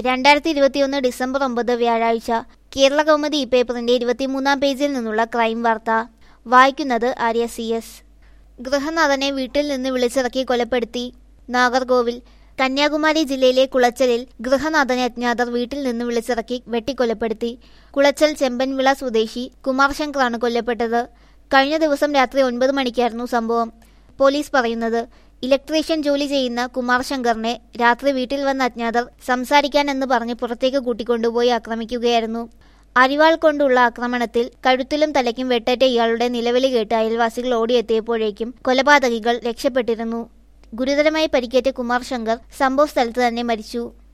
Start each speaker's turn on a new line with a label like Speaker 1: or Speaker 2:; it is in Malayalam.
Speaker 1: രണ്ടായിരത്തി ഇരുപത്തിയൊന്ന് ഡിസംബർ ഒമ്പത് വ്യാഴാഴ്ച കേരള കൗമുദി ഈ പേപ്പറിന്റെ ഇരുപത്തിമൂന്നാം പേജിൽ നിന്നുള്ള ക്രൈം വാർത്ത വായിക്കുന്നത് ആര്യ സി എസ് ഗൃഹനാഥനെ വീട്ടിൽ നിന്ന് വിളിച്ചിറക്കി കൊലപ്പെടുത്തി നാഗർകോവിൽ കന്യാകുമാരി ജില്ലയിലെ കുളച്ചലിൽ ഗൃഹനാഥനെ അജ്ഞാതർ വീട്ടിൽ നിന്ന് വിളിച്ചിറക്കി വെട്ടിക്കൊലപ്പെടുത്തി കുളച്ചൽ ചെമ്പൻവിള സ്വദേശി കുമാർ ശങ്കറാണ് കൊല്ലപ്പെട്ടത് കഴിഞ്ഞ ദിവസം രാത്രി ഒൻപത് മണിക്കായിരുന്നു സംഭവം പോലീസ് പറയുന്നത് ഇലക്ട്രീഷ്യൻ ജോലി ചെയ്യുന്ന കുമാർ ശങ്കറിനെ രാത്രി വീട്ടിൽ വന്ന അജ്ഞാതർ സംസാരിക്കാൻ എന്ന് പറഞ്ഞ് പുറത്തേക്ക് കൂട്ടിക്കൊണ്ടുപോയി ആക്രമിക്കുകയായിരുന്നു അരിവാൾ കൊണ്ടുള്ള ആക്രമണത്തിൽ കഴുത്തിലും തലയ്ക്കും വെട്ടേറ്റ ഇയാളുടെ നിലവിളി കേട്ട് അയൽവാസികൾ ഓടിയെത്തിയപ്പോഴേക്കും കൊലപാതകികൾ രക്ഷപ്പെട്ടിരുന്നു ഗുരുതരമായി പരിക്കേറ്റ കുമാർ ശങ്കർ സംഭവ സ്ഥലത്ത് തന്നെ മരിച്ചു